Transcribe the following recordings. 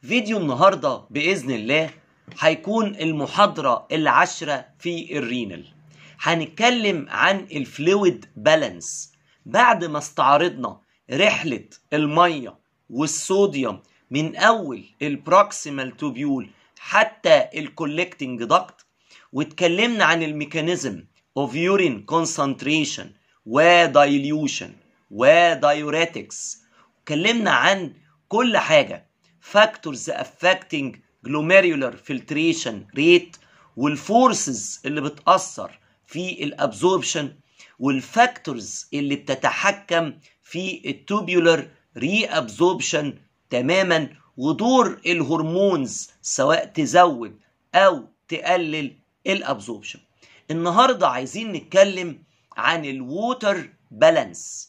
فيديو النهارده باذن الله هيكون المحاضره العاشره في الرينال هنتكلم عن الفلويد بالانس بعد ما استعرضنا رحله الميه والصوديوم من اول البروكسيمال توبيول حتى الكولكتنج داكت واتكلمنا عن الميكانيزم اوف يورين كونسنتريشن ودايليوشن ودايوريتكس اتكلمنا عن كل حاجه فاكتورز افكتنج glomerular filtration rate والفورسز اللي بتأثر في الابزوربشن والفاكتورز اللي بتتحكم في التوبيولر ري ابزوربشن تماما ودور الهرمونز سواء تزود او تقلل الابزوربشن النهارده عايزين نتكلم عن الووتر بالانس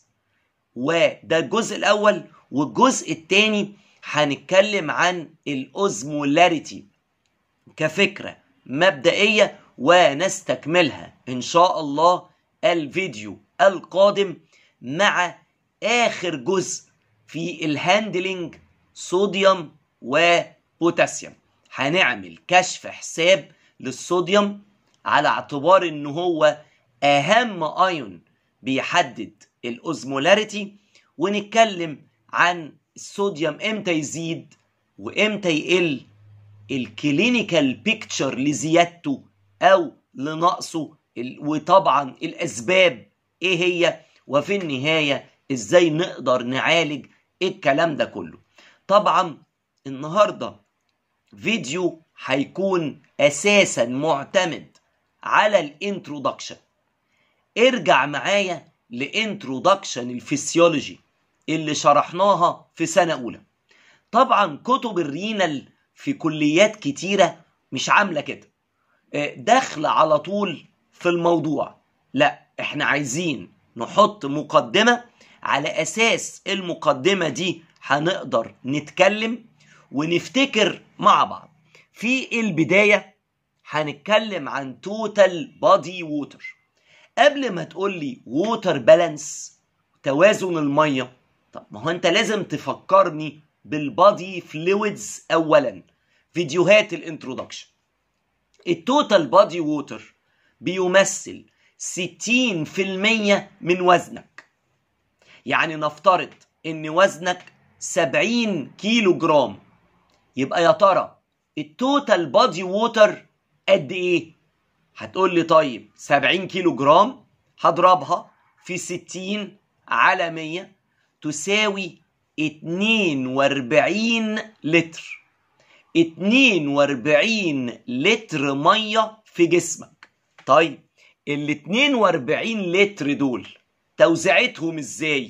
وده الجزء الاول والجزء الثاني هنتكلم عن الاوزمولاريتي كفكره مبدئيه ونستكملها ان شاء الله الفيديو القادم مع اخر جزء في الهاندلنج صوديوم وبوتاسيوم هنعمل كشف حساب للصوديوم على اعتبار ان هو اهم ايون بيحدد الاوزمولاريتي ونتكلم عن الصوديوم امتى يزيد وامتى يقل الكلينيكال بيكتشر لزيادته او لنقصه وطبعا الاسباب ايه هي وفي النهايه ازاي نقدر نعالج الكلام ده كله طبعا النهارده فيديو هيكون اساسا معتمد على الانترودكشن ارجع معايا لانترودكشن الفسيولوجي اللي شرحناها في سنة أولى طبعا كتب الرينال في كليات كتيرة مش عاملة كده داخلة على طول في الموضوع لا احنا عايزين نحط مقدمة على أساس المقدمة دي هنقدر نتكلم ونفتكر مع بعض في البداية هنتكلم عن توتال بادي ووتر قبل ما تقول لي ووتر بالانس توازن الميه طب ما هو انت لازم تفكرني بالبادي فلويدز اولا فيديوهات الانترودكشن التوتال بادي ووتر بيمثل 60% من وزنك يعني نفترض ان وزنك 70 كيلو جرام يبقى يا ترى التوتال بادي ووتر قد ايه هتقول لي طيب 70 كيلو جرام هضربها في 60 على 100 تساوي 42 لتر 42 لتر ميه في جسمك طيب ال 42 لتر دول توزيعتهم ازاي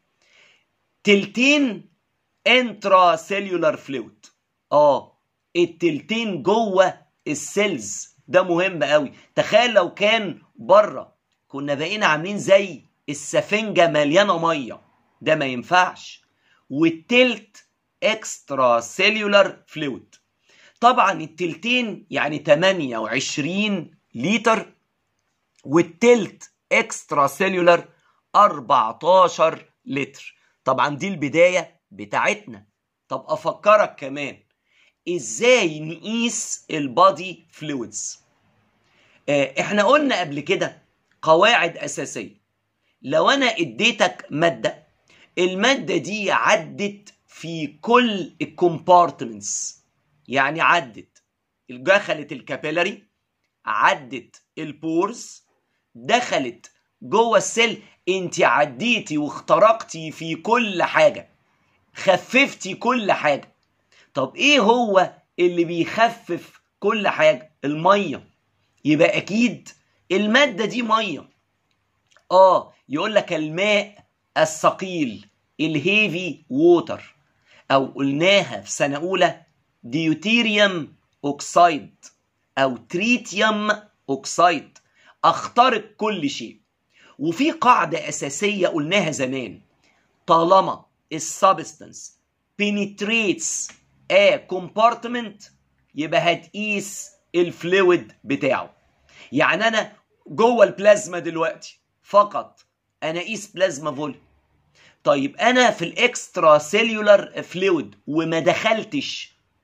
تلتين انترا سيلولار فلويد اه التلتين جوه السيلز ده مهم قوي تخيل لو كان بره كنا بقينا عاملين زي السفنجة مليانة مية ده ما ينفعش والتلت اكسترا سيلولار فلويد طبعا التلتين يعني 28 لتر والتلت اكسترا سيلولار 14 لتر طبعا دي البداية بتاعتنا طب افكرك كمان ازاي نقيس البادي فلويدز اه احنا قلنا قبل كده قواعد اساسيه لو انا اديتك ماده الماده دي عدت في كل الكومبارتمنتس يعني عدت دخلت الكابيلاري عدت البورز دخلت جوه السيل انت عديتي واخترقتي في كل حاجه خففتي كل حاجه طب ايه هو اللي بيخفف كل حاجه الميه يبقى اكيد الماده دي ميه اه يقول لك الماء الثقيل الهيفي ووتر او قلناها في سنه اولى ديوتيريوم اوكسايد او تريتيوم اوكسايد اخترق كل شيء وفي قاعده اساسيه قلناها زمان طالما السبستنس penetrates a compartment يبقى هتقيس الفلويد بتاعه يعني انا جوه البلازما دلوقتي فقط انا اقيس بلازما فوليوم طيب انا في الاكسترا سيلولار فلويد وما دخلتش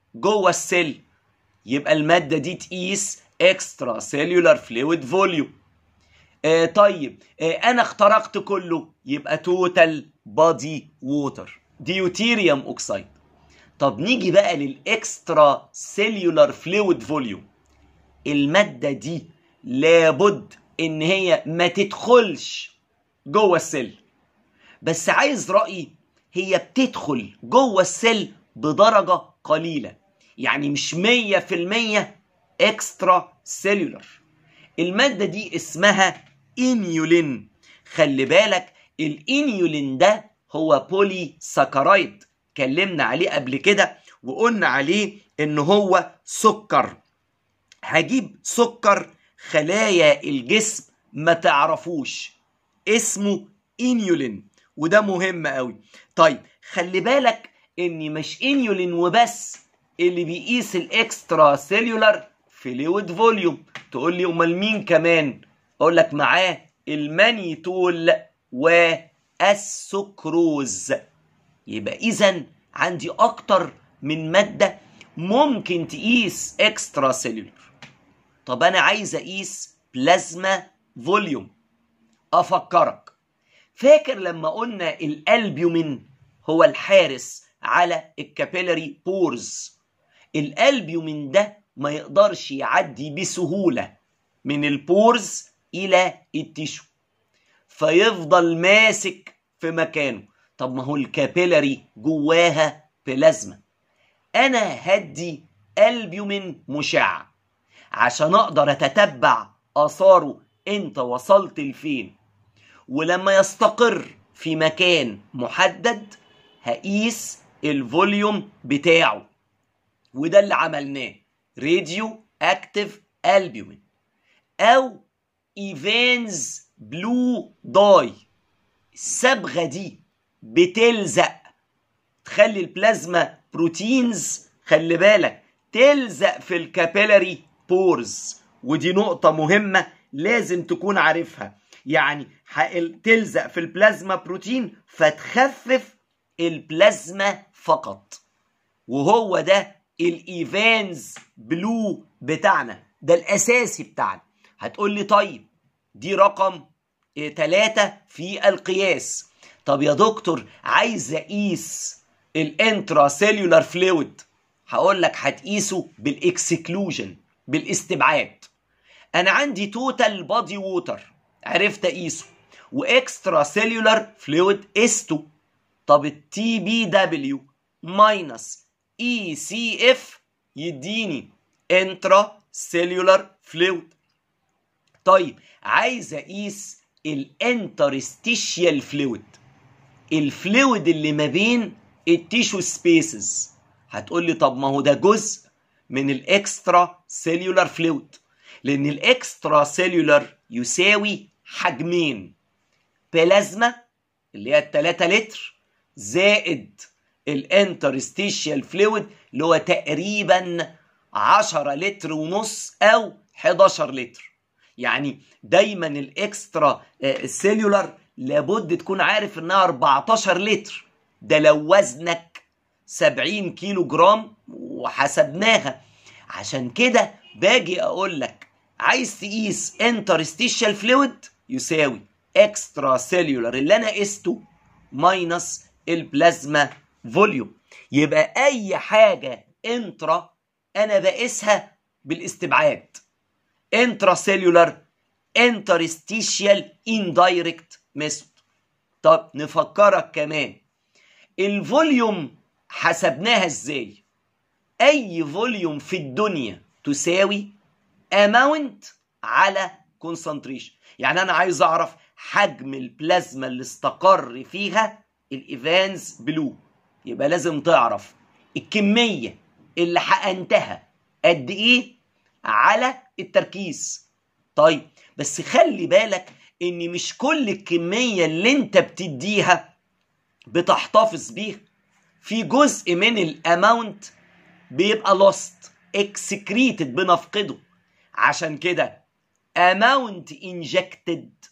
جوه السيل يبقى الماده دي تقيس اكسترا سيلولار فلويد فوليوم آه طيب آه انا اخترقت كله يبقى توتال بادي ووتر ديوتيريوم اوكسيد طب نيجي بقى للاكسترا سيلولار فلويد فوليوم الماده دي لابد ان هي ما تدخلش جوه السيل بس عايز رايي هي بتدخل جوه السيل بدرجه قليله يعني مش 100% اكسترا سيلولار الماده دي اسمها انيولين خلي بالك الانيولين ده هو بولي ساكرايد اتكلمنا عليه قبل كده وقلنا عليه ان هو سكر هجيب سكر خلايا الجسم ما تعرفوش اسمه انيولين وده مهم قوي طيب خلي بالك ان مش انيولين وبس اللي بيقيس الاكسترا سيلولار فلويد فوليوم تقول لي امال مين كمان اقول لك معاه المانيتول والسكروز يبقى اذا عندي اكتر من ماده ممكن تقيس اكسترا سيلولار طب انا عايز اقيس بلازما فوليوم افكرك فاكر لما قلنا الالبيومين هو الحارس على الكابيلاري بورز الالبيومين ده ما يقدرش يعدي بسهوله من البورز الى التيشو فيفضل ماسك في مكانه طب ما هو الكابيلاري جواها بلازما انا هدي البيومين مشع عشان اقدر اتتبع اثاره انت وصلت لفين ولما يستقر في مكان محدد هقيس الفوليوم بتاعه وده اللي عملناه راديو اكتيف البيومين او ايفانز بلو داي الصبغه دي بتلزق تخلي البلازما بروتينز خلي بالك تلزق في الكابيلاري بورز ودي نقطة مهمة لازم تكون عارفها يعني تلزق في البلازما بروتين فتخفف البلازما فقط وهو ده الايفانز بلو بتاعنا ده الاساسي بتاعنا هتقول لي طيب دي رقم ثلاثة في القياس طب يا دكتور عايز اقيس الانترا سيلولار فلويد هقول لك هتقيسه بالاكسكلوجن بالاستبعاد انا عندي توتال بادي ووتر عرفت اقيسه واكسترا سيلولار فلويد قسته طب التي بي دبليو ماينس اي سي اف يديني انترا سيلولار فلويد طيب عايز اقيس الانترستيشيال فلويد الفلويد اللي ما بين التيشو سبيسز هتقول لي طب ما هو ده جزء من الاكسترا سيلولار فلويد لان الاكسترا سيلولار يساوي حجمين بلازما اللي هي 3 لتر زائد الانترستيشيال فلويد اللي هو تقريبا 10 لتر ونص او 11 لتر يعني دايما الاكسترا سيلولار لابد تكون عارف انها 14 لتر ده لو وزنك 70 كيلو جرام وحسبناها عشان كده باجي اقول لك عايز تقيس انترستيشال فلويد يساوي اكسترا سيلولار اللي انا قسته ماينس البلازما فوليوم يبقى اي حاجه انترا انا بقيسها بالاستبعاد انترا سيلولار انترستيشيال اندايركت ميثود طب نفكرك كمان الفوليوم حسبناها ازاي اي فوليوم في الدنيا تساوي اماونت على كونسنتريشن يعني انا عايز اعرف حجم البلازما اللي استقر فيها الايفانز بلو يبقى لازم تعرف الكميه اللي حقنتها قد ايه على التركيز طيب بس خلي بالك ان مش كل الكميه اللي انت بتديها بتحتفظ بيها في جزء من الاماونت بيبقى لوست اكسكريتد بنفقده عشان كده amount injected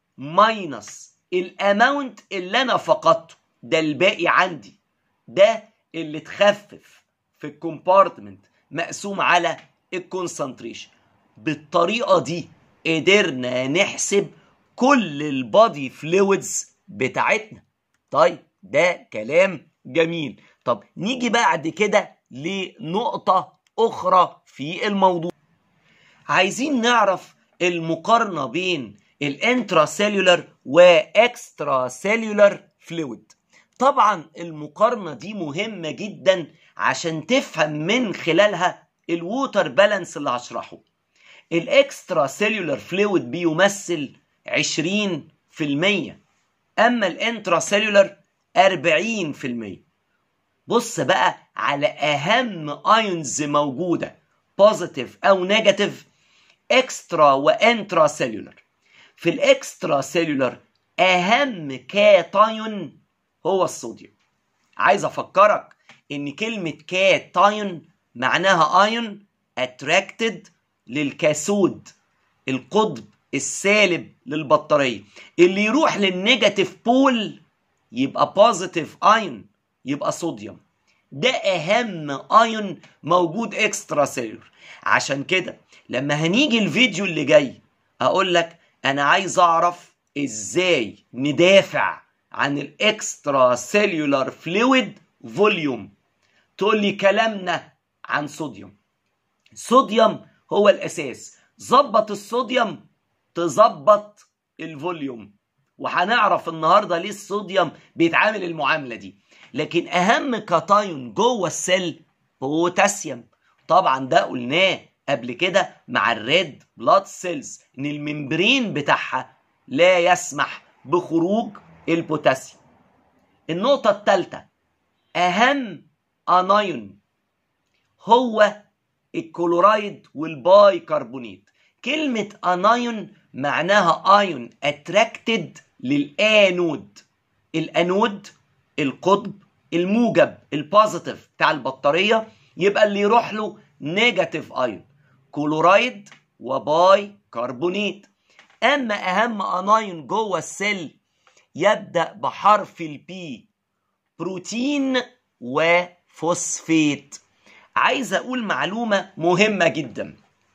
minus الاماونت اللي انا فقدته ده الباقي عندي ده اللي تخفف في الكومبارتمنت مقسوم على الكونسنتريشن بالطريقه دي قدرنا نحسب كل البادي فلويدز بتاعتنا طيب ده كلام جميل طب نيجي بعد كده لنقطة أخرى في الموضوع عايزين نعرف المقارنة بين الانترا سيلولر واكسترا سيلولر فلويد طبعا المقارنة دي مهمة جدا عشان تفهم من خلالها الووتر بالانس اللي هشرحه الاكسترا سيلولر فلويد بيمثل 20% اما الانترا سيلولر 40% بص بقى على اهم ايونز موجوده بوزيتيف او نيجاتيف اكسترا وانترا سيلولر في الاكسترا سيلولر اهم كاتايون هو الصوديوم عايز افكرك ان كلمه كاتايون معناها ايون اتراكتد للكاثود القطب السالب للبطاريه اللي يروح للنيجاتيف بول يبقى بوزيتيف ايون يبقى صوديوم ده اهم ايون موجود اكسترا سيلولر عشان كده لما هنيجي الفيديو اللي جاي هقول لك انا عايز اعرف ازاي ندافع عن الاكسترا سيلولار فلويد فوليوم تقول لي كلامنا عن صوديوم صوديوم هو الاساس ظبط الصوديوم تظبط الفوليوم وهنعرف النهارده ليه الصوديوم بيتعامل المعامله دي لكن اهم كاتايون جوه السيل بوتاسيوم طبعا ده قلناه قبل كده مع الريد بلاد سيلز ان الممبرين بتاعها لا يسمح بخروج البوتاسيوم النقطة الثالثة أهم أنايون هو الكلورايد والباي كربونيت كلمة أنايون معناها ايون اتراكتد للانود الانود القطب الموجب البوزيتيف بتاع البطاريه يبقى اللي يروح له نيجاتيف ايون كلورايد وباي كربونيت اما اهم انايون جوه السيل يبدا بحرف البي بروتين وفوسفيت عايز اقول معلومه مهمه جدا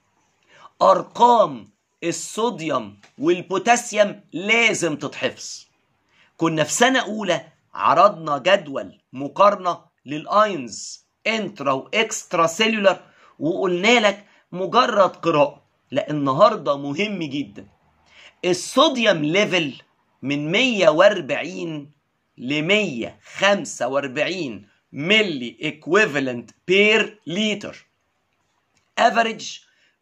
ارقام الصوديوم والبوتاسيوم لازم تتحفظ كنا في سنة أولى عرضنا جدول مقارنة للأينز انترا واكسترا سيلولر وقلنا لك مجرد قراءة لا النهاردة مهم جدا الصوديوم ليفل من 140 ل 145 ملي ايكويفالنت بير لتر افريج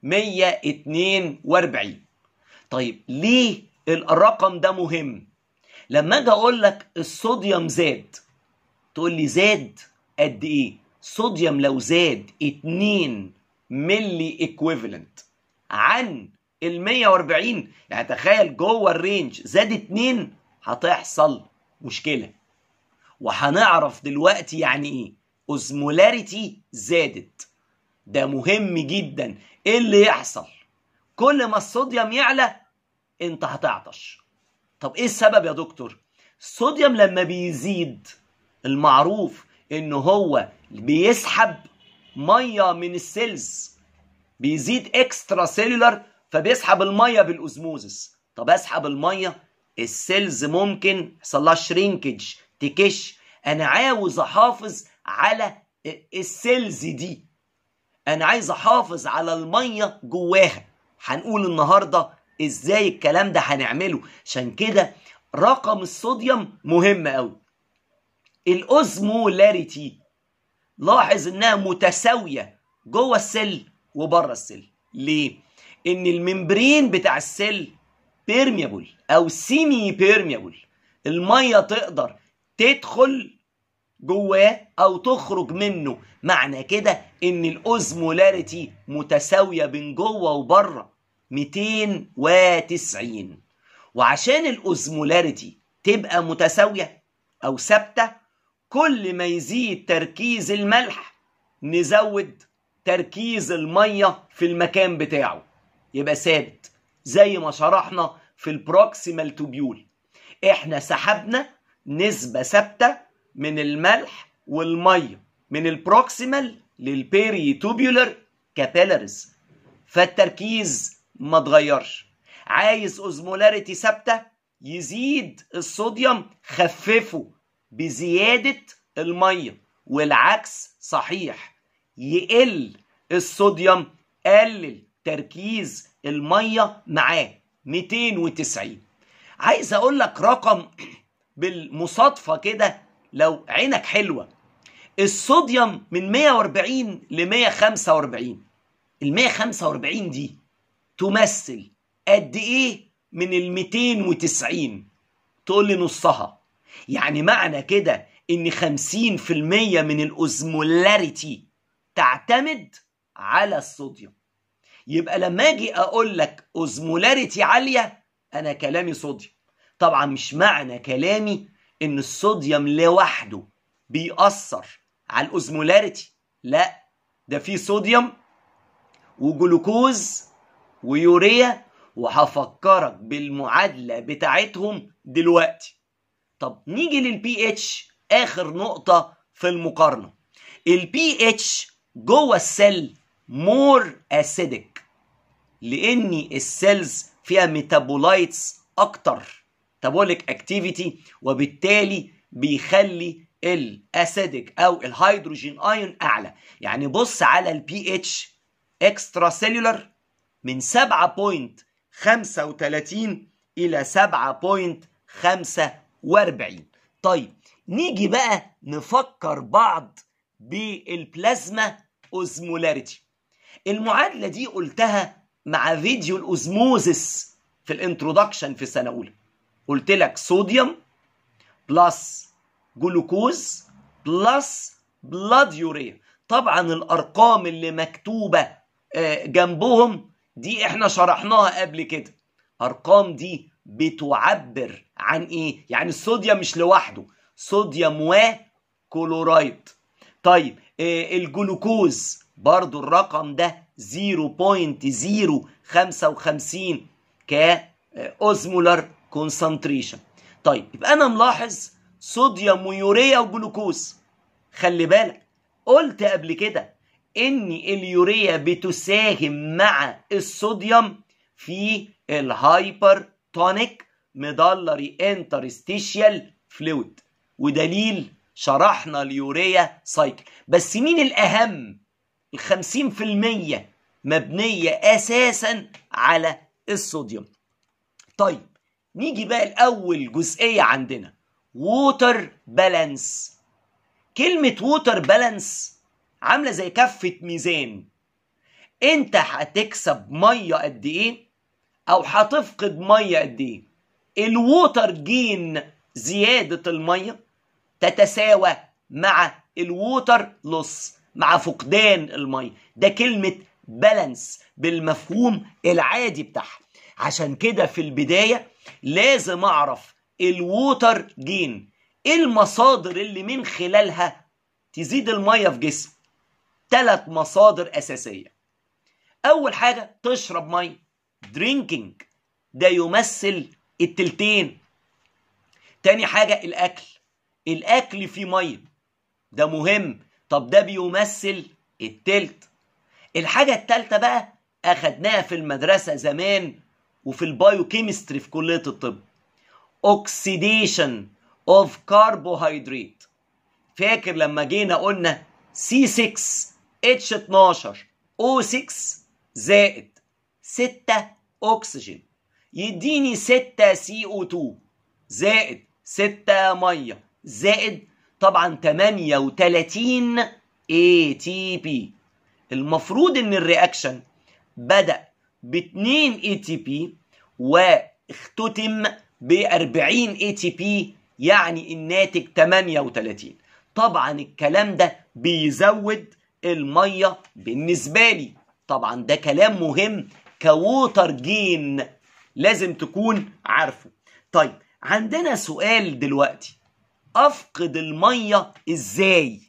142 طيب ليه الرقم ده مهم لما اجي اقول لك الصوديوم زاد تقول لي زاد قد ايه صوديوم لو زاد 2 ملي ايكويفالنت عن ال 140 يعني تخيل جوه الرينج زاد 2 هتحصل مشكله وهنعرف دلوقتي يعني ايه اوزمولاريتي زادت ده مهم جدا ايه اللي يحصل كل ما الصوديوم يعلى انت هتعطش طب ايه السبب يا دكتور الصوديوم لما بيزيد المعروف ان هو بيسحب ميه من السيلز بيزيد اكسترا سيلولر فبيسحب الميه بالاوزموزس طب اسحب الميه السيلز ممكن يحصل لها شرينكج تكش انا عاوز احافظ على السيلز دي انا عايز احافظ على الميه جواها هنقول النهارده ازاي الكلام ده هنعمله عشان كده رقم الصوديوم مهم قوي الاوزمولاريتي لاحظ انها متساويه جوه السيل وبره السيل ليه ان الممبرين بتاع السيل بيرميبل او سيمي بيرميبل الميه تقدر تدخل جواه او تخرج منه معنى كده ان الاوزمولاريتي متساويه بين جوه وبره 290 وعشان الاوزمولاريتي تبقى متساويه او ثابته كل ما يزيد تركيز الملح نزود تركيز الميه في المكان بتاعه يبقى ثابت زي ما شرحنا في البروكسيمال توبيول احنا سحبنا نسبه ثابته من الملح والميه من البروكسيمال للبيري توبيولر كابيلاريز فالتركيز ما اتغيرش عايز اوزمولاريتي ثابته يزيد الصوديوم خففه بزياده الميه والعكس صحيح يقل الصوديوم قلل تركيز الميه معاه 290 عايز اقول لك رقم بالمصادفه كده لو عينك حلوه الصوديوم من 140 ل 145 ال 145 دي تمثل قد ايه من ال 290 تقول لي نصها يعني معنى كده ان 50% من الاوزمولاريتي تعتمد على الصوديوم يبقى لما اجي اقول لك اوزمولاريتي عاليه انا كلامي صوديوم طبعا مش معنى كلامي ان الصوديوم لوحده بيأثر على الاوزمولاريتي لا ده في صوديوم وجلوكوز ويوريا وهفكرك بالمعادله بتاعتهم دلوقتي طب نيجي للبي اتش اخر نقطه في المقارنه البي اتش جوه السيل مور اسيدك لان السيلز فيها ميتابولايتس اكتر تابوليك اكتيفيتي وبالتالي بيخلي الاسيدك او الهيدروجين ايون اعلى يعني بص على البي اتش اكسترا سيلولر من 7.35 الى 7.45 طيب نيجي بقى نفكر بعض بالبلازما اوزمولاريتي المعادله دي قلتها مع فيديو الاوزموزس في الانترودكشن في سنه اولى قلت لك صوديوم بلس جلوكوز بلس بلاد يوريا طبعا الارقام اللي مكتوبه جنبهم دي احنا شرحناها قبل كده ارقام دي بتعبر عن ايه يعني الصوديوم مش لوحده صوديوم وكلورايد طيب الجلوكوز برضو الرقم ده 0.055 كأوزمولار كونسنتريشن طيب يبقى انا ملاحظ صوديوم ويوريا وجلوكوز خلي بالك قلت قبل كده ان اليوريا بتساهم مع الصوديوم في الهايبر تونيك ميدالري انترستيشيال فلويد ودليل شرحنا اليوريا سايكل بس مين الاهم الخمسين في المية مبنية اساسا على الصوديوم طيب نيجي بقى الاول جزئية عندنا ووتر بالانس كلمة ووتر بالانس عاملة زي كفة ميزان انت هتكسب مية قد ايه او هتفقد مية قد ايه الووتر جين زيادة المية تتساوى مع الووتر لوس مع فقدان المية ده كلمة بالانس بالمفهوم العادي بتاعها عشان كده في البداية لازم اعرف الووتر جين ايه المصادر اللي من خلالها تزيد المية في جسم ثلاث مصادر أساسية أول حاجة تشرب مية درينكينج ده يمثل التلتين تاني حاجة الأكل الأكل فيه مية ده مهم طب ده بيمثل التلت الحاجة التالتة بقى أخدناها في المدرسة زمان وفي البايو كيمستري في كلية الطب اوكسيديشن اوف كربوهيدرات فاكر لما جينا قلنا C6 H12 O6 زائد 6 أكسجين يديني 6 CO2 زائد 6 مية زائد طبعا 38 ATP المفروض ان الرياكشن بدأ ب 2 ATP واختتم ب 40 ATP يعني الناتج 38 طبعا الكلام ده بيزود الميه بالنسبه لي طبعا ده كلام مهم كووتر جين لازم تكون عارفه طيب عندنا سؤال دلوقتي افقد الميه ازاي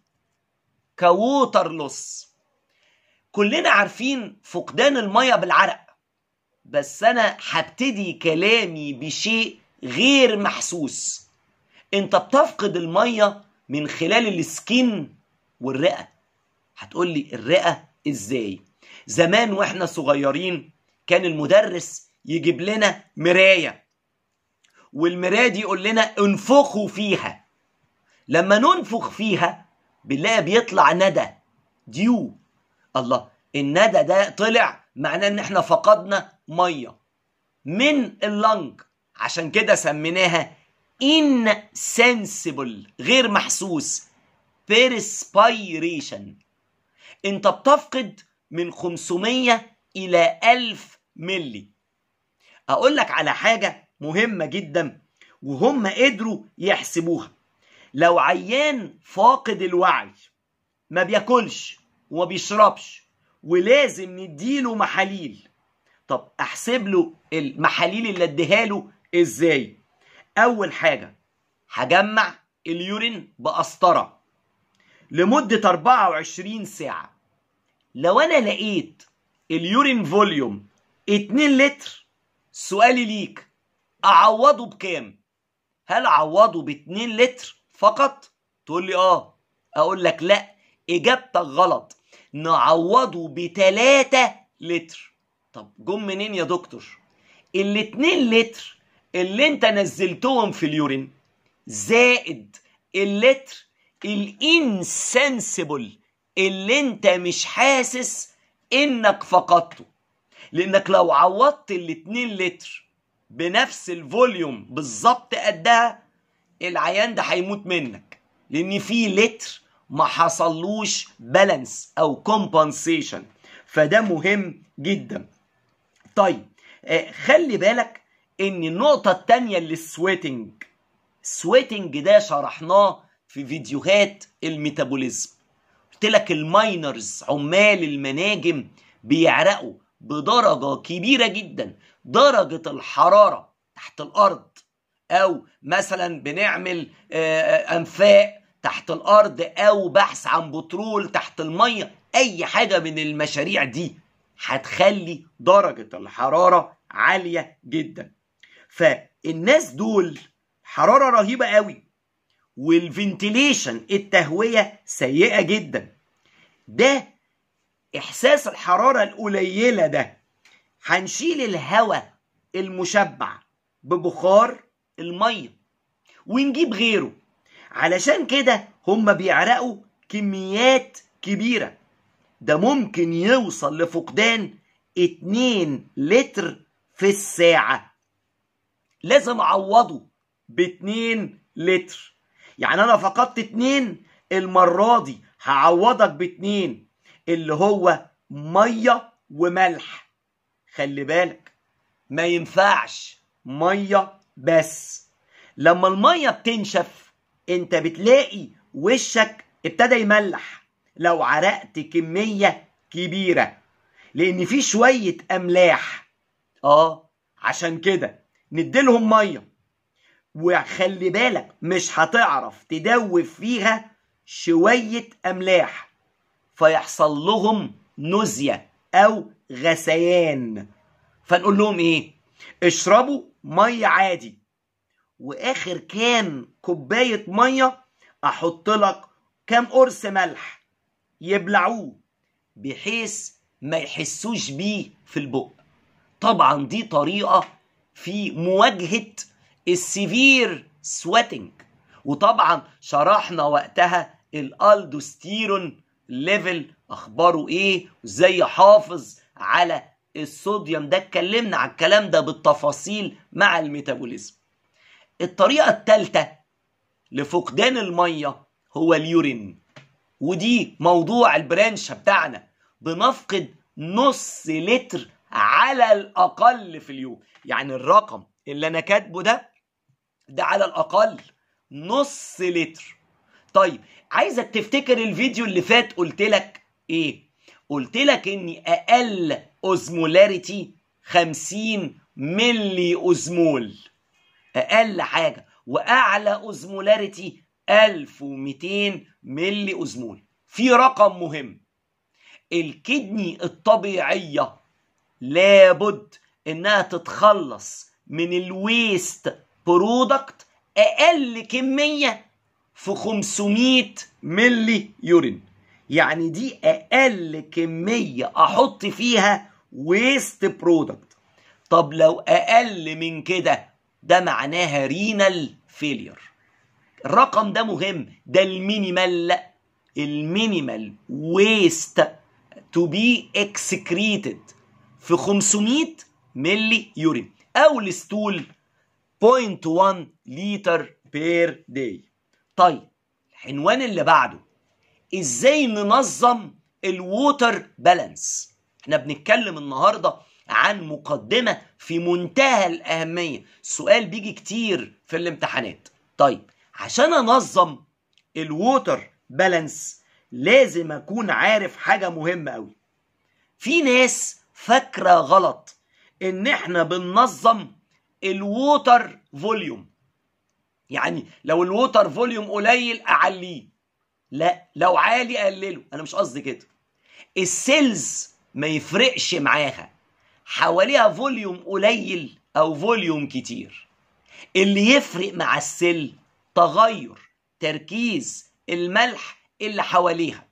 كووتر لوس كلنا عارفين فقدان الميه بالعرق بس انا هبتدي كلامي بشيء غير محسوس انت بتفقد الميه من خلال السكين والرئه هتقول لي الرئه ازاي زمان واحنا صغيرين كان المدرس يجيب لنا مرايه والمرايه دي يقول لنا انفخوا فيها لما ننفخ فيها بنلاقي بيطلع ندى ديو الله الندى ده طلع معناه ان احنا فقدنا ميه من اللنج عشان كده سميناها insensible غير محسوس perspiration انت بتفقد من 500 الى 1000 ملي اقول لك على حاجه مهمه جدا وهم قدروا يحسبوها لو عيان فاقد الوعي ما بياكلش وما بيشربش ولازم نديله محاليل طب احسب له المحاليل اللي اديها له ازاي اول حاجه هجمع اليورين بقسطره لمده 24 ساعه لو انا لقيت اليورين فوليوم 2 لتر سؤالي ليك اعوضه بكام هل اعوضه ب 2 لتر فقط تقول لي اه اقول لك لا اجابتك غلط نعوضه ب 3 لتر طب جم منين يا دكتور الاتنين لتر اللي انت نزلتهم في اليورين زائد اللتر الانسنسبل اللي انت مش حاسس انك فقدته لانك لو عوضت الاتنين لتر بنفس الفوليوم بالظبط قدها العيان ده هيموت منك لان في لتر ما حصلوش بالانس او كومبنسيشن فده مهم جدا طيب آه خلي بالك ان النقطة التانية اللي السويتنج السويتنج ده شرحناه في فيديوهات الميتابوليزم قلت لك الماينرز عمال المناجم بيعرقوا بدرجة كبيرة جدا درجة الحرارة تحت الأرض أو مثلا بنعمل أنفاق تحت الأرض أو بحث عن بترول تحت المية أي حاجة من المشاريع دي هتخلي درجة الحرارة عالية جدا فالناس دول حرارة رهيبة قوي والفنتيليشن التهوية سيئة جدا ده إحساس الحرارة القليلة ده هنشيل الهواء المشبع ببخار المية ونجيب غيره علشان كده هم بيعرقوا كميات كبيرة ده ممكن يوصل لفقدان 2 لتر في الساعة لازم أعوضه ب 2 لتر يعني أنا فقدت 2 المرة دي هعوضك ب 2 اللي هو مية وملح خلي بالك ما ينفعش مية بس لما المية بتنشف انت بتلاقي وشك ابتدى يملح لو عرقت كمية كبيرة لان في شوية املاح اه عشان كده نديلهم مية وخلي بالك مش هتعرف تدوب فيها شوية املاح فيحصل لهم نزية او غثيان فنقول لهم ايه اشربوا مية عادي واخر كام كوباية مية احط لك كام قرص ملح يبلعوه بحيث ما يحسوش بيه في البق طبعا دي طريقة في مواجهة السيفير سويتنج وطبعا شرحنا وقتها الالدوستيرون ليفل اخباره ايه وازاي يحافظ على الصوديوم ده اتكلمنا على الكلام ده بالتفاصيل مع الميتابوليزم الطريقة الثالثة لفقدان المية هو اليورين ودي موضوع البرانش بتاعنا بنفقد نص لتر على الأقل في اليوم يعني الرقم اللي أنا كاتبه ده ده على الأقل نص لتر طيب عايزك تفتكر الفيديو اللي فات قلت لك ايه قلت لك اني اقل اوزمولاريتي 50 ملي اوزمول اقل حاجه واعلى اوزمولاريتي 1200 ملي اوزمول في رقم مهم الكدني الطبيعيه لابد انها تتخلص من الويست برودكت اقل كميه في 500 ملي يورين يعني دي اقل كميه احط فيها ويست برودكت طب لو اقل من كده ده معناها رينال فيلير الرقم ده مهم ده المينيمال المينيمال ويست تو بي اكسكريتد في 500 ملي يورين او الستول 0.1 لتر بير داي طيب العنوان اللي بعده ازاي ننظم الووتر بالانس احنا بنتكلم النهارده عن مقدمه في منتهى الاهميه سؤال بيجي كتير في الامتحانات طيب عشان انظم الووتر بالانس لازم اكون عارف حاجه مهمه قوي في ناس فاكره غلط ان احنا بننظم الووتر فوليوم يعني لو الووتر فوليوم قليل اعليه لا لو عالي اقلله انا مش قصدي كده السيلز ما يفرقش معاها حواليها فوليوم قليل او فوليوم كتير اللي يفرق مع السيل تغير تركيز الملح اللي حواليها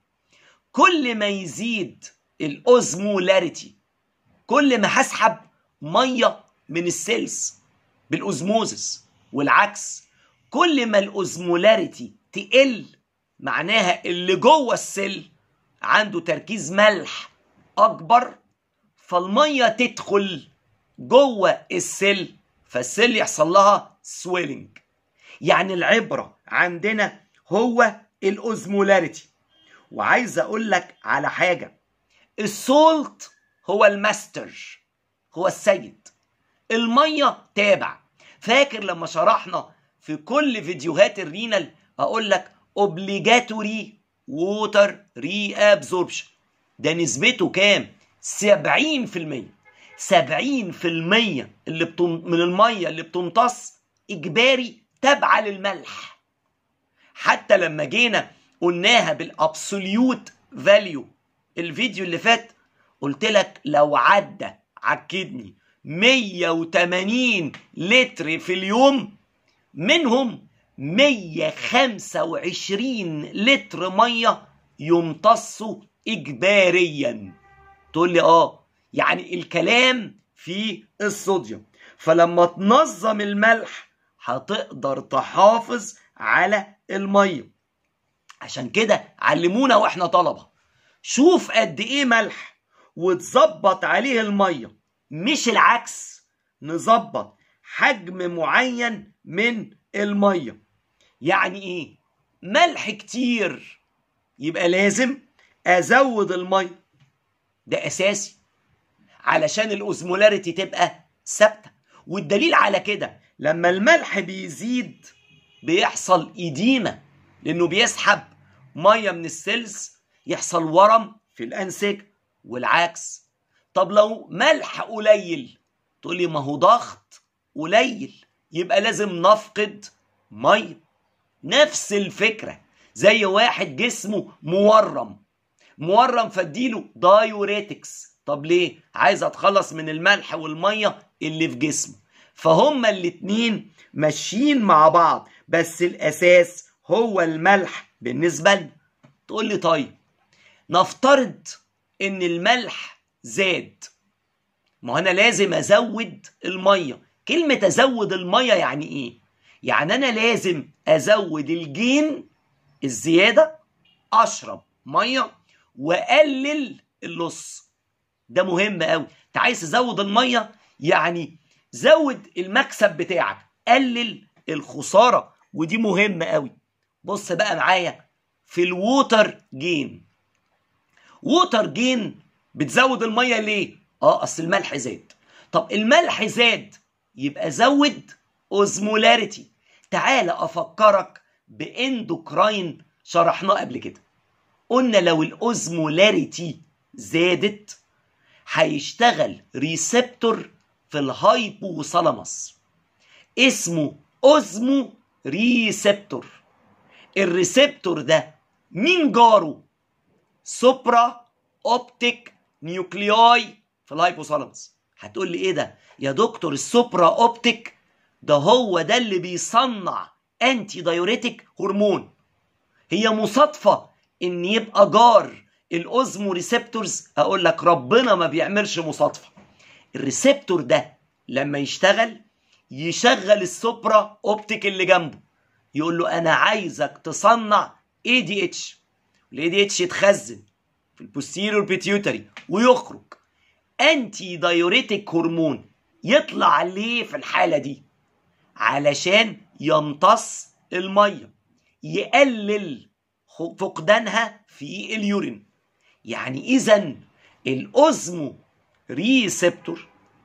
كل ما يزيد الاوزمولاريتي كل ما هسحب ميه من السيلز بالاوزموزس والعكس كل ما الاوزمولاريتي تقل معناها اللي جوه السيل عنده تركيز ملح اكبر فالميه تدخل جوه السيل فالسيل يحصل لها سويلنج يعني العبره عندنا هو الاوزمولاريتي وعايز اقول لك على حاجه السولت هو الماستر هو السيد الميه تابع فاكر لما شرحنا في كل فيديوهات الرينال اقول لك اوبليجاتوري ووتر ري ابزوربشن ده نسبته كام 70% 70% اللي بتم... من الميه اللي بتمتص اجباري تابعه للملح حتى لما جينا قلناها بالابسوليوت فاليو الفيديو اللي فات قلت لك لو عدى عكدني 180 لتر في اليوم منهم 125 لتر ميه يمتصوا اجباريا تقول لي اه يعني الكلام في الصوديوم فلما تنظم الملح هتقدر تحافظ على الميه عشان كده علمونا واحنا طلبه شوف قد ايه ملح وتظبط عليه الميه مش العكس نظبط حجم معين من الميه يعني ايه ملح كتير يبقى لازم ازود الميه ده اساسي علشان الاوزمولاريتي تبقى ثابته والدليل على كده لما الملح بيزيد بيحصل إديمة لأنه بيسحب مية من السيلز يحصل ورم في الأنسجة والعكس طب لو ملح قليل تقول لي ما هو ضغط قليل يبقى لازم نفقد مية نفس الفكرة زي واحد جسمه مورم مورم فاديله دايوريتكس طب ليه عايز اتخلص من الملح والمية اللي في جسمه فهما الاتنين ماشيين مع بعض بس الاساس هو الملح بالنسبة لنا تقول لي طيب نفترض ان الملح زاد ما انا لازم ازود المية كلمة ازود المية يعني ايه يعني انا لازم ازود الجين الزيادة اشرب مية واقلل اللص ده مهم قوي انت عايز تزود المية يعني زود المكسب بتاعك قلل الخسارة ودي مهمة قوي بص بقى معايا في الووتر جين ووتر جين بتزود المية ليه اه اصل الملح زاد طب الملح زاد يبقى زود اوزمولاريتي تعال افكرك باندوكراين شرحناه قبل كده قلنا لو الاوزمولاريتي زادت هيشتغل ريسبتور في الهايبوثالاموس اسمه اوزمو ريسبتور الريسبتور ده مين جاره سوبرا اوبتيك نيوكلياي في الهايبوثالاموس هتقول لي ايه ده يا دكتور السوبرا اوبتيك ده هو ده اللي بيصنع انتي دايوريتك هرمون هي مصادفه ان يبقى جار الاوزمو ريسبتورز اقول لك ربنا ما بيعملش مصادفه الريسبتور ده لما يشتغل يشغل السوبرا اوبتيك اللي جنبه يقول له انا عايزك تصنع اي دي اتش الاي دي اتش يتخزن في البوستيريور بيتيوتري ويخرج انتي دايوريتك هرمون يطلع ليه في الحاله دي علشان يمتص الميه يقلل فقدانها في اليورين يعني اذا الاوزمو ريسبتور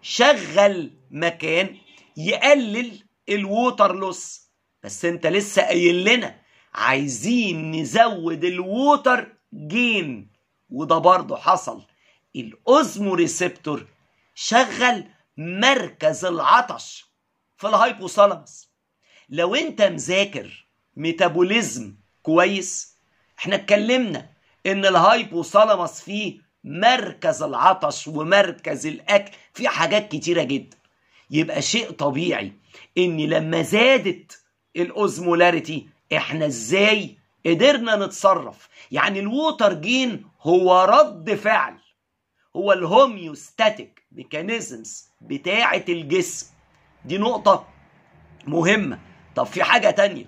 شغل مكان يقلل الووتر لوس بس انت لسه قايل لنا عايزين نزود الووتر جين وده برضه حصل الاوزمو ريسبتور شغل مركز العطش في الهايبوثالاموس لو انت مذاكر ميتابوليزم كويس احنا اتكلمنا ان الهايبوثالاموس فيه مركز العطش ومركز الاكل في حاجات كتيره جدا يبقى شيء طبيعي ان لما زادت الاوزمولاريتي احنا ازاي قدرنا نتصرف يعني الووتر جين هو رد فعل هو الهوميوستاتيك ميكانيزمز بتاعه الجسم دي نقطه مهمه طب في حاجه تانية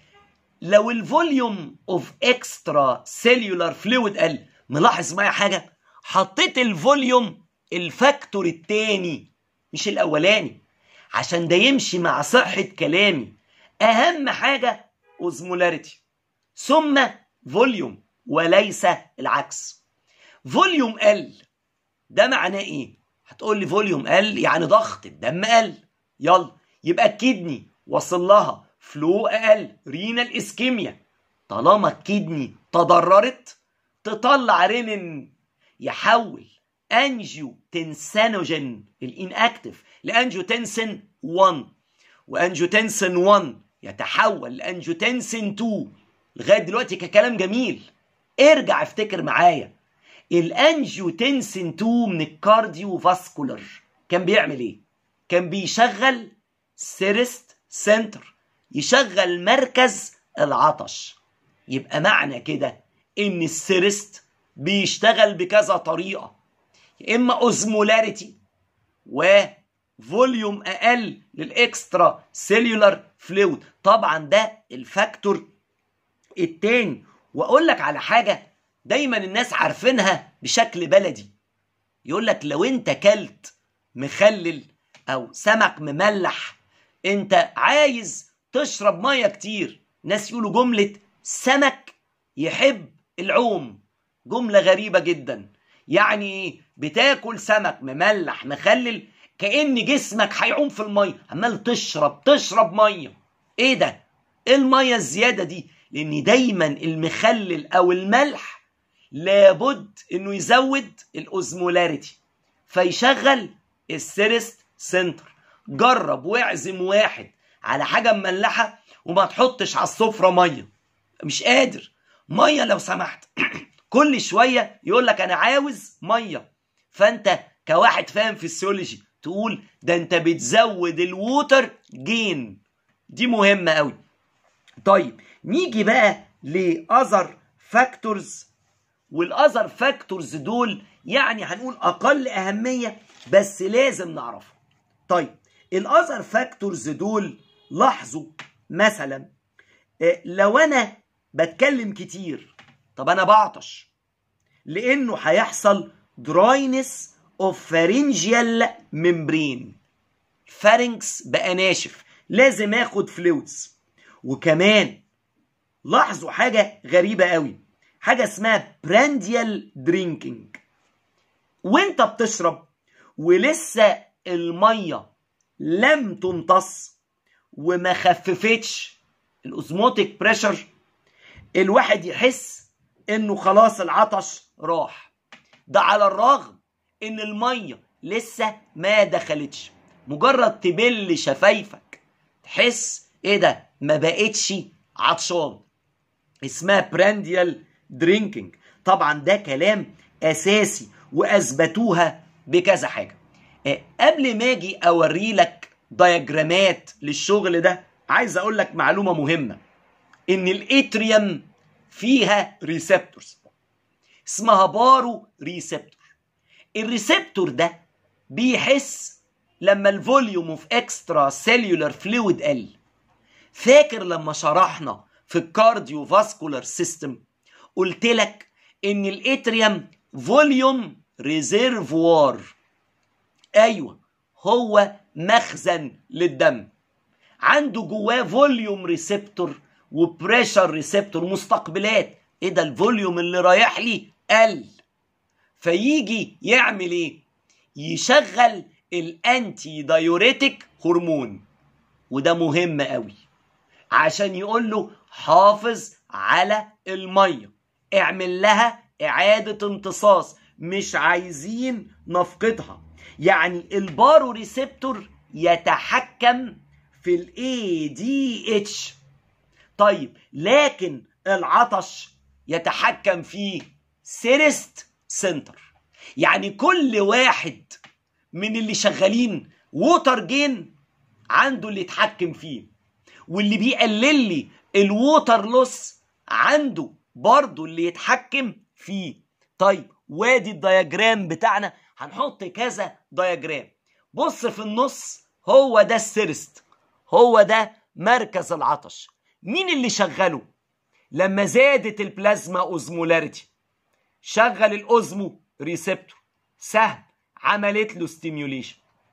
لو الفوليوم اوف اكسترا سيلولار فلويد قل ملاحظ معايا حاجه حطيت الفوليوم الفاكتور التاني مش الاولاني عشان ده يمشي مع صحه كلامي اهم حاجه اوزمولاريتي ثم فوليوم وليس العكس فوليوم قل ده معناه ايه هتقول لي فوليوم قل يعني ضغط الدم قل يلا يبقى الكدني وصل لها فلو اقل رينال اسكيميا طالما الكدني تضررت تطلع رينين يحول انجيو تنسانوجين الاناكتيف لانجيوتنسين 1 وانجيوتنسين 1 يتحول لانجيوتنسين 2 لغايه دلوقتي ككلام جميل ارجع افتكر معايا الانجيوتنسين 2 من الكارديو فاسكولار كان بيعمل ايه كان بيشغل سيرست سنتر يشغل مركز العطش يبقى معنى كده ان السيرست بيشتغل بكذا طريقه يا اما اوزمولاريتي وفوليوم اقل للاكسترا سيلولار فلويد طبعا ده الفاكتور التاني واقول لك على حاجه دايما الناس عارفينها بشكل بلدي يقول لك لو انت كلت مخلل او سمك مملح انت عايز تشرب ميه كتير ناس يقولوا جمله سمك يحب العوم جمله غريبه جدا يعني بتاكل سمك مملح مخلل كأن جسمك هيعوم في الميه عمال تشرب تشرب ميه ايه ده ايه الميه الزياده دي لان دايما المخلل او الملح لابد انه يزود الاوزمولاريتي فيشغل السيرست سنتر جرب واعزم واحد على حاجه مملحه وما تحطش على السفره ميه مش قادر ميه لو سمحت كل شويه يقول لك انا عاوز ميه فانت كواحد فاهم فيسيولوجي تقول ده انت بتزود الووتر جين دي مهمه قوي طيب نيجي بقى لاذر فاكتورز والاذر فاكتورز دول يعني هنقول اقل اهميه بس لازم نعرفها طيب الاذر فاكتورز دول لاحظوا مثلا لو انا بتكلم كتير طب انا بعطش لانه هيحصل دراينس اوف فارنجيال ممبرين فارنكس بقى ناشف لازم اخد فلويدز وكمان لاحظوا حاجه غريبه قوي حاجه اسمها برانديال درينكينج وانت بتشرب ولسه الميه لم تمتص وما خففتش الاوزموتيك بريشر الواحد يحس انه خلاص العطش راح ده على الرغم ان الميه لسه ما دخلتش مجرد تبل شفايفك تحس ايه ده ما بقتش عطشان اسمها برانديال درينكينج طبعا ده كلام اساسي واثبتوها بكذا حاجه قبل ما اجي اوري لك دياجرامات للشغل ده عايز اقول لك معلومه مهمه ان الاتريوم فيها ريسبتورز اسمها بارو ريسبتور الريسبتور ده بيحس لما الفوليوم اوف اكسترا سيلولار فلويد قل فاكر لما شرحنا في الكارديو فاسكولار سيستم قلت لك ان الاتريوم فوليوم ريزيرفوار ايوه هو مخزن للدم عنده جواه فوليوم ريسبتور وبريشر ريسبتور مستقبلات ايه ده الفوليوم اللي رايح لي قل فيجي يعمل ايه يشغل الانتي دايوريتك هرمون وده مهم قوي عشان يقول له حافظ على الميه اعمل لها اعاده امتصاص مش عايزين نفقدها يعني البارو ريسبتور يتحكم في الاي دي اتش طيب لكن العطش يتحكم في سيرست سنتر يعني كل واحد من اللي شغالين ووتر جين عنده اللي يتحكم فيه واللي بيقلل لي الووتر لوس عنده برضه اللي يتحكم فيه طيب وادي الدياجرام بتاعنا هنحط كذا دياجرام بص في النص هو ده السيرست هو ده مركز العطش مين اللي شغله لما زادت البلازما اوزمولاريتي شغل الاوزمو ريسبتور سهل عملت له ستيميوليشن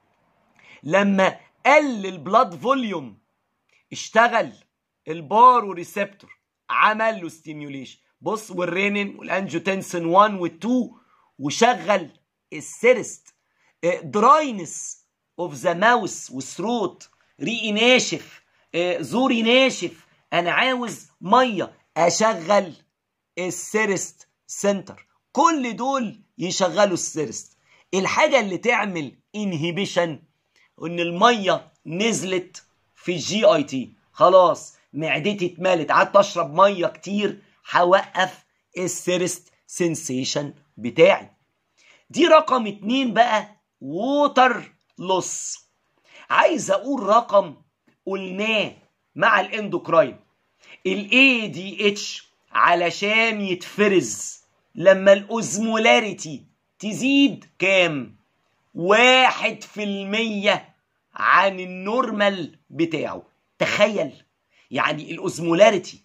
لما قل البلاد فوليوم اشتغل البارو ريسبتور عمل له ستيميوليشن بص والرينين والانجوتنسين 1 و2 وشغل السيرست دراينس اوف ذا ماوس والثروت ريقي ناشف زوري ناشف انا عاوز ميه اشغل السيرست سنتر كل دول يشغلوا السيرست الحاجه اللي تعمل انهبيشن ان الميه نزلت في الجي اي تي خلاص معدتي اتملت قعدت اشرب ميه كتير هوقف السيرست سنسيشن بتاعي دي رقم اتنين بقى ووتر لوس عايز اقول رقم قلناه مع الاندوكراين الاي دي اتش علشان يتفرز لما الاوزمولاريتي تزيد كام واحد في المية عن النورمال بتاعه تخيل يعني الاوزمولاريتي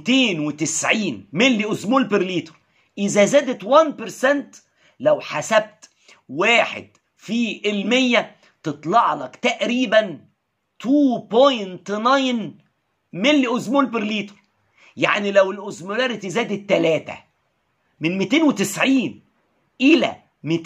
290 ملي اوزمول بير لتر اذا زادت 1% لو حسبت واحد في المية تطلع لك تقريبا 2.9 ملي اوزمول بير لتر يعني لو الاوزمولاريتي زادت 3 من 290 الى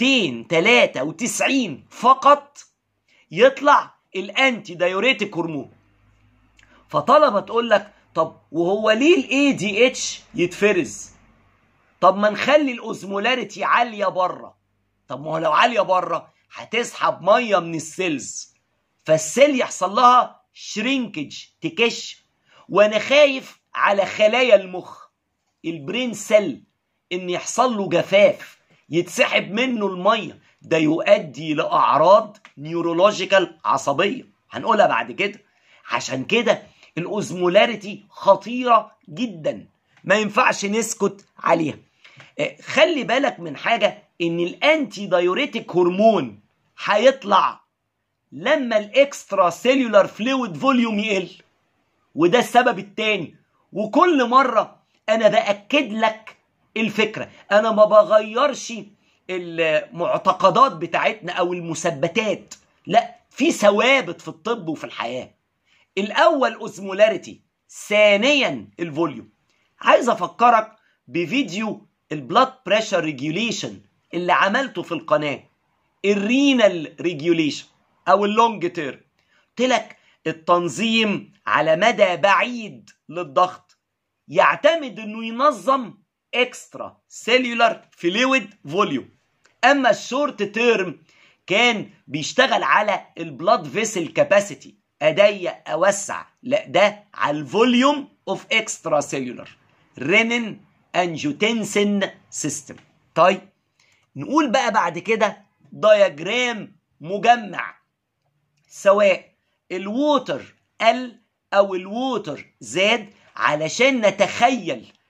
293 فقط يطلع الانتي دايوريتيك هرمون فطلبه تقول لك طب وهو ليه الاي دي اتش يتفرز طب ما نخلي الاوزمولاريتي عاليه بره طب ما هو لو عاليه بره هتسحب ميه من السيلز فالسيل يحصل لها شرينكج تكش وانا خايف على خلايا المخ البرين سيل ان يحصل له جفاف يتسحب منه الميه ده يؤدي لاعراض نيورولوجيكال عصبيه هنقولها بعد كده عشان كده الاوزمولاريتي خطيره جدا ما ينفعش نسكت عليها خلي بالك من حاجه ان الانتي دايوريتيك هرمون هيطلع لما الاكسترا سيلولار فلويد فوليوم يقل وده السبب التاني وكل مره انا باكد لك الفكره انا ما بغيرش المعتقدات بتاعتنا او المثبتات لا في ثوابت في الطب وفي الحياه الاول اوزمولاريتي ثانيا الفوليوم عايز افكرك بفيديو البلاد بريشر ريجوليشن اللي عملته في القناه الرينال ريجوليشن او اللونج تيرم قلت لك التنظيم على مدى بعيد للضغط يعتمد انه ينظم اكسترا سيلولار فلويد فوليوم اما الشورت تيرم كان بيشتغل على البلاد فيسل كاباسيتي اضيق اوسع لا ده على الفوليوم اوف اكسترا سيلولار رينين انجوتنسن سيستم طيب نقول بقى بعد كده دياجرام مجمع سواء الووتر قل او الووتر زاد علشان نتخيل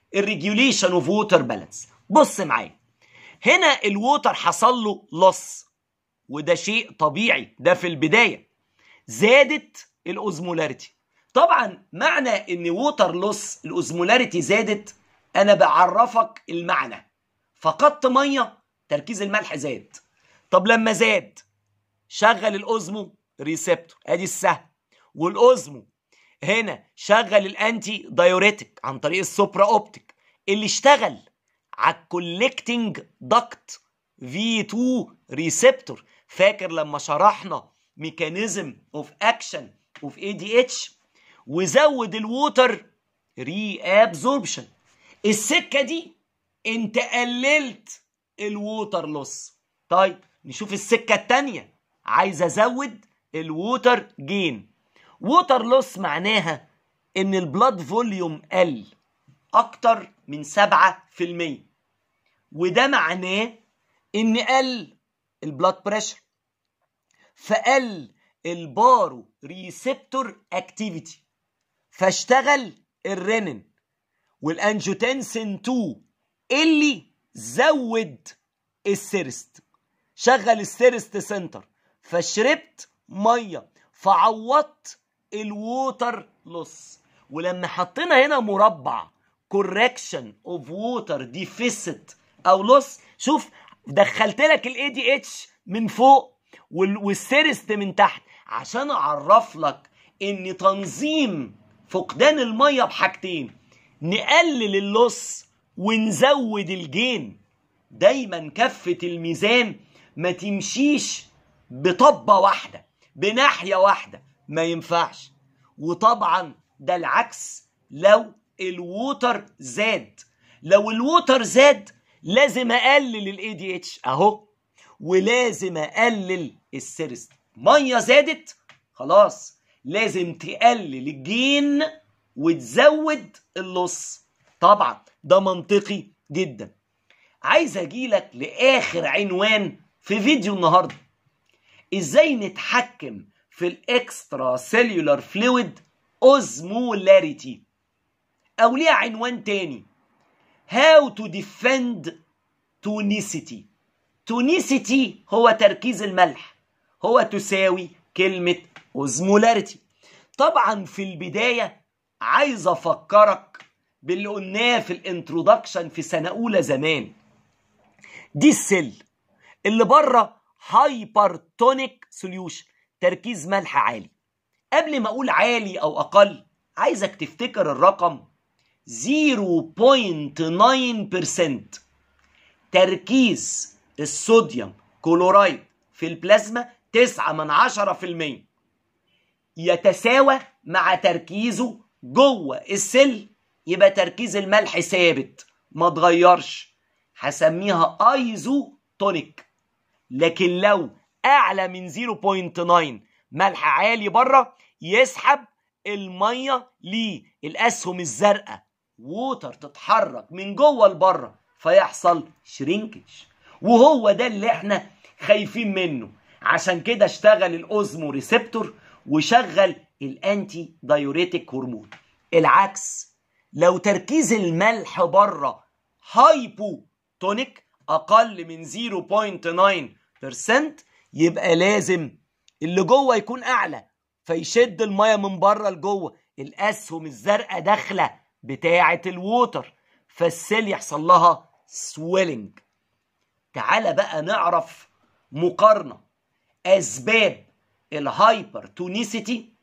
الريجوليشن اوف ووتر بالانس بص معايا هنا الووتر حصل له لص وده شيء طبيعي ده في البدايه زادت الاوزمولاريتي طبعا معنى ان ووتر لوس الاوزمولاريتي زادت انا بعرفك المعنى فقدت ميه تركيز الملح زاد طب لما زاد شغل الاوزمو ريسبتور ادي السهم والاوزمو هنا شغل الانتي دايوريتك عن طريق السوبرا اوبتيك اللي اشتغل على الكولكتنج دكت في 2 ريسبتور فاكر لما شرحنا ميكانيزم اوف اكشن اوف اي دي اتش وزود الووتر ري ابزوربشن السكه دي انت قللت الووتر لوس طيب نشوف السكه الثانيه عايز ازود الووتر جين ووتر لوس معناها ان البلاد فوليوم قل اكتر من 7% وده معناه ان قل البلاد بريشر فقل البارو ريسبتور اكتيفيتي فاشتغل الرينين والانجوتنسين 2 اللي زود السيرست شغل السيرست سنتر فشربت ميه فعوضت الووتر لوس ولما حطينا هنا مربع كوركشن اوف ووتر ديفيسيت او لوس شوف دخلت لك الاي دي اتش من فوق والسيرست من تحت عشان اعرف لك ان تنظيم فقدان الميه بحاجتين نقلل اللص ونزود الجين دايما كفة الميزان ما تمشيش بطبة واحدة بناحية واحدة ما ينفعش وطبعا ده العكس لو الووتر زاد لو الووتر زاد لازم اقلل الاي دي اتش اهو ولازم اقلل السيرست ميه زادت خلاص لازم تقلل الجين وتزود اللص طبعا ده منطقي جدا عايز اجيلك لاخر عنوان في فيديو النهارده ازاي نتحكم في الاكسترا سيلولار فلويد اوزمولاريتي او ليها عنوان تاني how to defend tonicity tonicity هو تركيز الملح هو تساوي كلمة اوزمولاريتي طبعا في البداية عايز افكرك باللي قلناه في الانترودكشن في سنة اولى زمان دي السل اللي بره هايبرتونيك سوليوشن تركيز ملح عالي قبل ما اقول عالي او اقل عايزك تفتكر الرقم 0.9% تركيز الصوديوم كلورايد في البلازما 9 من 10% يتساوى مع تركيزه جوه السل يبقى تركيز الملح ثابت ما اتغيرش هسميها ايزوتونيك لكن لو اعلى من 0.9 ملح عالي بره يسحب الميه للاسهم الزرقاء ووتر تتحرك من جوه لبره فيحصل شرينكج وهو ده اللي احنا خايفين منه عشان كده اشتغل الاوزمو ريسبتور وشغل الانتي دايوريتك هرمون العكس لو تركيز الملح بره هايبوتونيك اقل من 0.9% يبقى لازم اللي جوه يكون اعلى فيشد الميه من بره لجوه الاسهم الزرقاء داخله بتاعه الووتر فالسيل يحصل لها سويلنج تعالى بقى نعرف مقارنه اسباب الهايبرتونيسيتي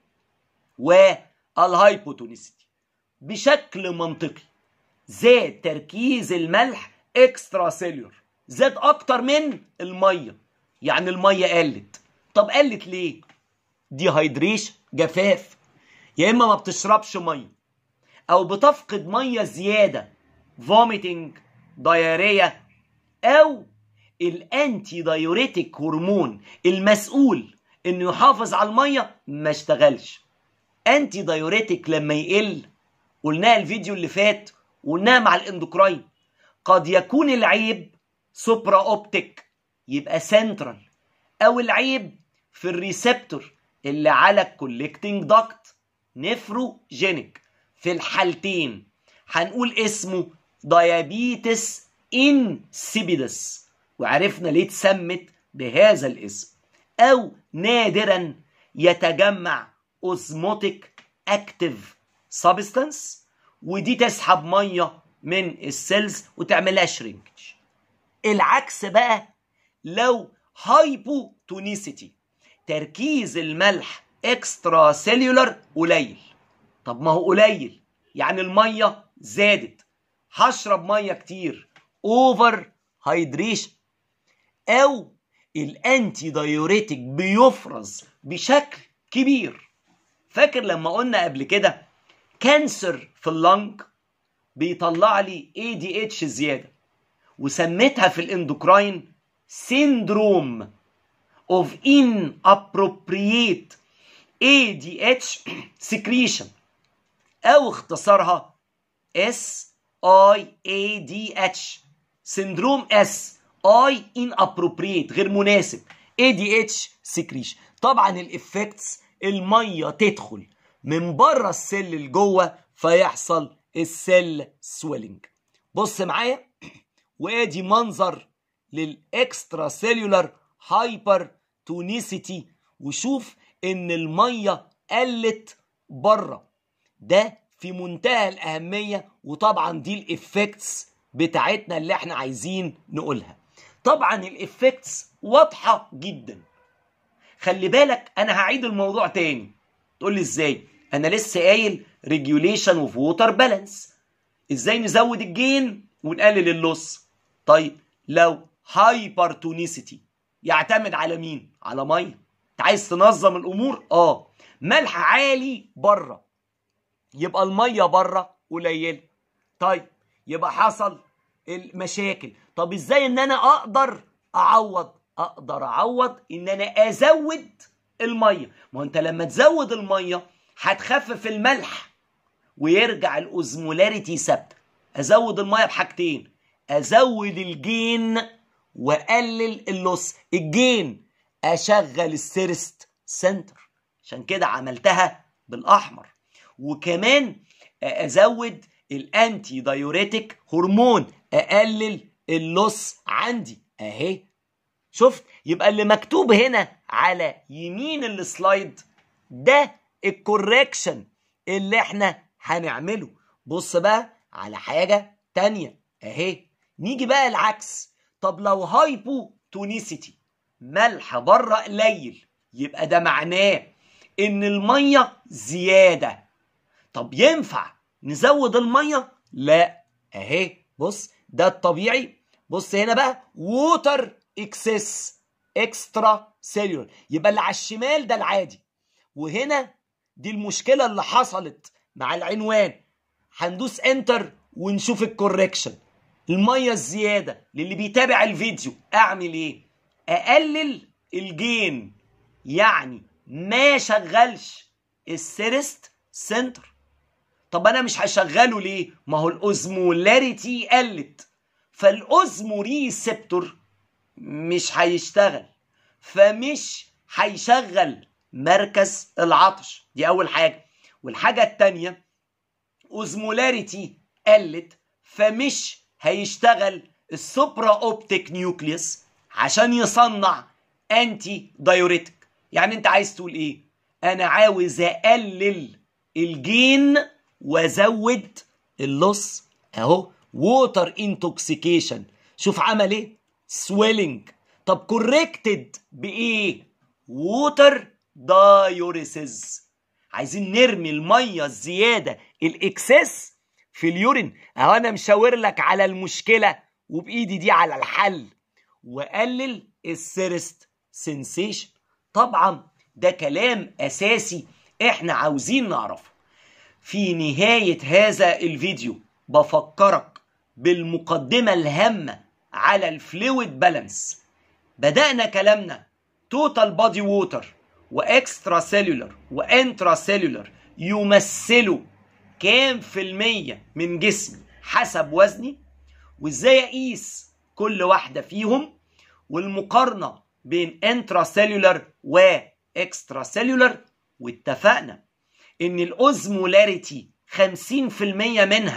والهايبوتونيسيتي بشكل منطقي زاد تركيز الملح اكسترا سيلولر زاد اكتر من الميه يعني الميه قلت طب قلت ليه دي هيدريش جفاف يا اما ما بتشربش ميه او بتفقد ميه زياده فوميتنج دايريا او الانتي دايوريتك هرمون المسؤول انه يحافظ على الميه ما اشتغلش انتي دايوريتك لما يقل قلناها الفيديو اللي فات قلناها مع الاندوكراين قد يكون العيب سوبرا اوبتيك يبقى سنترال او العيب في الريسبتور اللي على الكوليكتنج داكت نفروجينيك في الحالتين هنقول اسمه ديابيتس انسيبيدس وعرفنا ليه اتسمت بهذا الاسم او نادرا يتجمع اوزموتيك اكتيف سبستانس ودي تسحب ميه من السيلز وتعملها شرينكج العكس بقى لو هايبوتونيسيتي تركيز الملح اكسترا سيلولر قليل طب ما هو قليل يعني الميه زادت هشرب ميه كتير اوفر هايدريشن او الانتي دايوريتك بيفرز بشكل كبير فاكر لما قلنا قبل كده كانسر في اللنج بيطلع لي اي دي اتش زياده وسميتها في الاندوكراين سيندروم of inappropriate ADH secretion او اختصارها SIADH سندروم S I inappropriate غير مناسب ADH secretion طبعا الافكتس الميه تدخل من بره السل لجوه فيحصل السيل سويلنج بص معايا وادي منظر للاكسترا سيلولار هايبر تونيسيتي وشوف ان الميه قلت بره ده في منتهى الاهميه وطبعا دي الافكتس بتاعتنا اللي احنا عايزين نقولها طبعا الافكتس واضحه جدا خلي بالك انا هعيد الموضوع تاني تقول لي ازاي انا لسه قايل ريجوليشن اوف ووتر بالانس ازاي نزود الجين ونقلل اللص طيب لو هايبرتونيسيتي يعتمد على مين على ميه انت عايز تنظم الامور اه ملح عالي بره يبقى الميه بره قليله طيب يبقى حصل المشاكل طب ازاي ان انا اقدر اعوض اقدر اعوض ان انا ازود الميه ما انت لما تزود الميه هتخفف الملح ويرجع الاوزمولاريتي ثابته ازود الميه بحاجتين ازود الجين واقلل اللص الجين اشغل السيرست سنتر عشان كده عملتها بالاحمر وكمان ازود الانتي دايوريتك هرمون اقلل اللص عندي اهي شفت يبقى اللي مكتوب هنا على يمين السلايد ده الكوريكشن اللي احنا هنعمله بص بقى على حاجة تانية اهي نيجي بقى العكس طب لو هايبو تونيسيتي ملح بره قليل يبقى ده معناه ان المية زيادة طب ينفع نزود المية لا اهي بص ده الطبيعي بص هنا بقى ووتر اكسس اكسترا سيلولر يبقى اللي على الشمال ده العادي وهنا دي المشكلة اللي حصلت مع العنوان هندوس انتر ونشوف الكوركشن المية الزيادة للي بيتابع الفيديو اعمل ايه اقلل الجين يعني ما شغلش السيرست سنتر طب انا مش هشغله ليه ما هو الاوزمولاريتي قلت فالاوزمو ريسبتور مش هيشتغل فمش هيشغل مركز العطش دي اول حاجه والحاجه التانيه اوزمولاريتي قلت فمش هيشتغل السوبرا اوبتيك نيوكليوس عشان يصنع انتي دايوريتك يعني انت عايز تقول ايه انا عاوز اقلل الجين وازود اللص اهو ووتر انتوكسيكيشن شوف عمل ايه سويلنج طب كوركتد بايه ووتر دايوريسز عايزين نرمي الميه الزياده الاكسس في اليورين اهو انا مشاور لك على المشكله وبايدي دي على الحل وقلل السيرست سنسيشن طبعا ده كلام اساسي احنا عاوزين نعرفه في نهايه هذا الفيديو بفكرك بالمقدمه الهامه على الفلويد بالانس بدانا كلامنا توتال بادي ووتر واكسترا سيلولر وانترا سيلولر يمثلوا كام في المية من جسمي حسب وزني وازاي اقيس كل واحدة فيهم والمقارنة بين انترا سيلولر واكسترا سيلولر واتفقنا ان الاوزمولاريتي 50% منها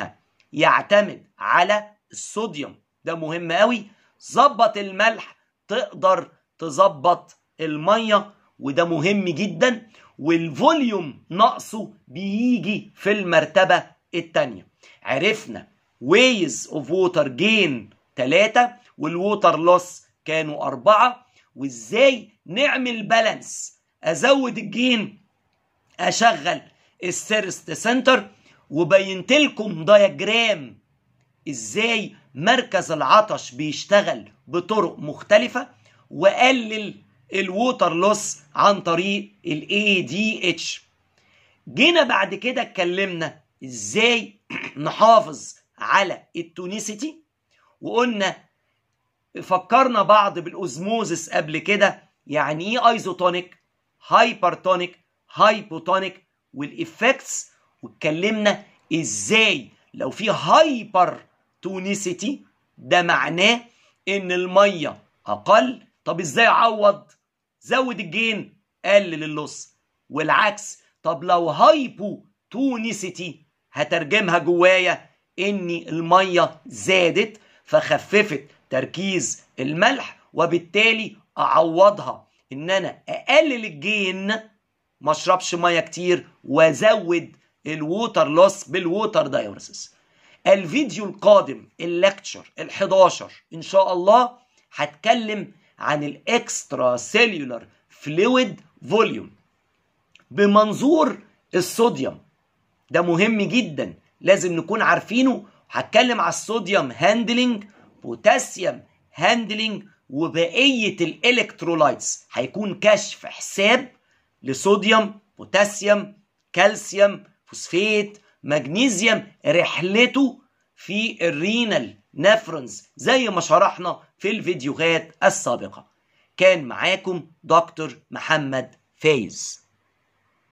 يعتمد على الصوديوم ده مهم قوي ظبط الملح تقدر تظبط الميه وده مهم جدا والفوليوم نقصه بيجي في المرتبه الثانيه عرفنا ways of water gain 3 والووتر لوس كانوا أربعة وإزاي نعمل بالانس أزود الجين أشغل السيرست سنتر وبينت لكم دياجرام إزاي مركز العطش بيشتغل بطرق مختلفة وقلل الووتر لوس عن طريق ال ADH جينا بعد كده اتكلمنا ازاي نحافظ على التونيسيتي وقلنا فكرنا بعض بالاوزموزس قبل كده يعني ايه ايزوتونيك هايبرتونيك هايبوتونيك والافكتس واتكلمنا ازاي لو في هايبر تونيسيتي ده معناه ان الميه اقل طب ازاي اعوض زود الجين قلل اللص والعكس طب لو هايبو تونيسيتي هترجمها جوايا ان الميه زادت فخففت تركيز الملح وبالتالي اعوضها ان انا اقلل الجين ما اشربش ميه كتير وازود الووتر لوس بالووتر دايورسيس الفيديو القادم الليكتشر ال11 ان شاء الله هتكلم عن الاكسترا سيلولار فلويد فوليوم بمنظور الصوديوم ده مهم جدا لازم نكون عارفينه هتكلم على الصوديوم هاندلنج بوتاسيوم هاندلنج وبقيه الالكترولايتس هيكون كشف حساب لصوديوم بوتاسيوم كالسيوم فوسفيت مغنيسيوم رحلته في الرينال نفرونز زي ما شرحنا في الفيديوهات السابقه كان معاكم دكتور محمد فايز